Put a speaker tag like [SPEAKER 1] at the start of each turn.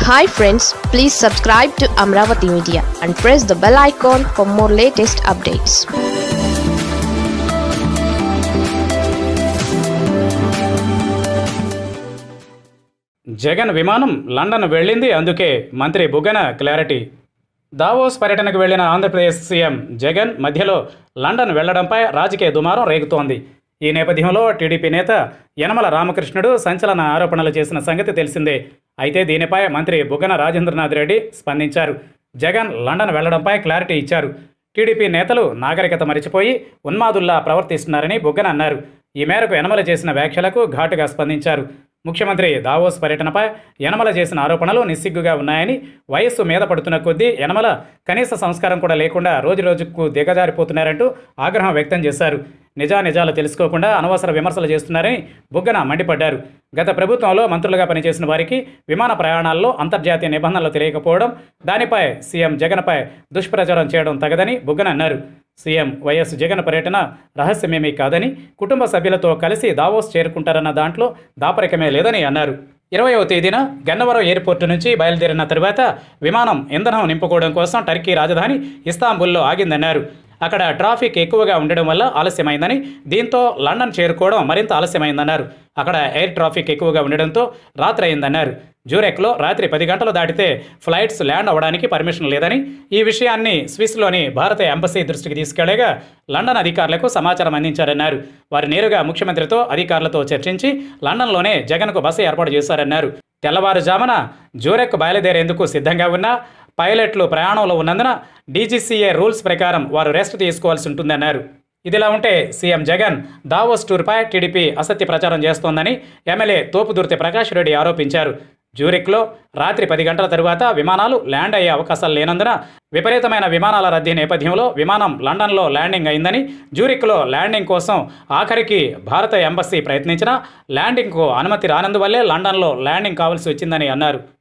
[SPEAKER 1] hi friends please subscribe to Amaravati media and press the bell icon for more latest updates
[SPEAKER 2] Jagan విమానం London వెళ్ళింది అందుకే మంత్రి బుగ్గన clarity Davos పర్యటనకు వెళ్లిన ఆంధ్రప్రదేశ్ సీఎం జగన్ మధ్యలో లండన్ వెళ్లడంపై రాజకీయ దుమారం రేగుతోంది ఈ నేపథ్యంలో టీడీపీ నేత యనమల రామకృష్ణుడు సంచలన ఆరోపణలు చేసిన సంగతి తెలిసిందే అయితే దీనిపై మంత్రి బుగ్గన రాజేంద్రనాథ్ రెడ్డి స్పందించారు జగన్ లండన్ వెళ్లడంపై క్లారిటీ ఇచ్చారు టీడీపీ నేతలు నాగరికత మరిచిపోయి ఉన్మాదుల్లా ప్రవర్తిస్తున్నారని బుగ్గన అన్నారు ఈ మేరకు యనమల చేసిన వ్యాఖ్యలకు ఘాటుగా స్పందించారు ముఖ్యమంత్రి దావోస్ పర్యటనపై యనమల చేసిన ఆరోపణలు నిస్సిగ్గుగా ఉన్నాయని వయస్సు మీద పడుతున్న కొద్దీ యనమల కనీస సంస్కారం కూడా లేకుండా రోజురోజుకు దిగజారిపోతున్నారంటూ ఆగ్రహం వ్యక్తం చేశారు నిజానిజాలు తెలుసుకోకుండా అనవసర విమర్శలు చేస్తున్నారని బుగ్గన మండిపడ్డారు గత ప్రభుత్వంలో మంత్రులుగా పనిచేసిన వారికి విమాన ప్రయాణాల్లో అంతర్జాతీయ నిబంధనలు తెలియకపోవడం దానిపై సీఎం జగన్పై దుష్ప్రచారం చేయడం తగదని బుగ్గన అన్నారు సీఎం వైఎస్ జగన్ పర్యటన రహస్యమేమీ కాదని కుటుంబ సభ్యులతో కలిసి దావోస్ చేరుకుంటారన్న దాంట్లో దాపరికమే లేదని అన్నారు ఇరవయవ తేదీన గన్నవరం ఎయిర్పోర్టు నుంచి బయలుదేరిన తరువాత విమానం ఇంధనం నింపుకోవడం కోసం టర్కీ రాజధాని ఇస్తాంబుల్లో ఆగిందన్నారు అక్కడ ట్రాఫిక్ ఎక్కువగా ఉండడం వల్ల ఆలస్యమైందని దీంతో లండన్ చేరుకోవడం మరింత ఆలస్యమైందన్నారు అక్కడ ఎయిర్ ట్రాఫిక్ ఎక్కువగా ఉండడంతో రాత్రి అయిందన్నారు జూరెక్లో రాత్రి పది గంటలు దాటితే ఫ్లైట్స్ ల్యాండ్ అవ్వడానికి పర్మిషన్ లేదని ఈ విషయాన్ని స్విస్లోని భారత ఎంబసీ దృష్టికి తీసుకెళ్లగా లండన్ అధికారులకు సమాచారం అందించారన్నారు వారు నేరుగా ముఖ్యమంత్రితో అధికారులతో చర్చించి లండన్లోనే జగన్కు బస ఏర్పాటు చేశారన్నారు తెల్లవారుజామున జూరెక్ బయలుదేరేందుకు సిద్ధంగా ఉన్న పైలట్లు ప్రయాణంలో ఉన్నందున డీజీసీఏ రూల్స్ ప్రకారం వారు రెస్ట్ తీసుకోవాల్సి ఉంటుందన్నారు ఇదిలా ఉంటే సీఎం జగన్ దావోస్ టూర్పై టీడీపీ అసత్య ప్రచారం చేస్తోందని ఎమ్మెల్యే తోపుదుర్తి ప్రకాష్ రెడ్డి ఆరోపించారు జ్యూరిక్లో రాత్రి పది గంటల తరువాత విమానాలు ల్యాండ్ అయ్యే అవకాశాలు లేనందున విపరీతమైన విమానాల రద్దీ నేపథ్యంలో విమానం లండన్లో ల్యాండింగ్ అయిందని జ్యూరిక్లో ల్యాండింగ్ కోసం ఆఖరికి భారత ఎంబసీ ప్రయత్నించినా ల్యాండింగ్కు అనుమతి రానందువల్లే లండన్లో ల్యాండింగ్ కావాల్సి వచ్చిందని అన్నారు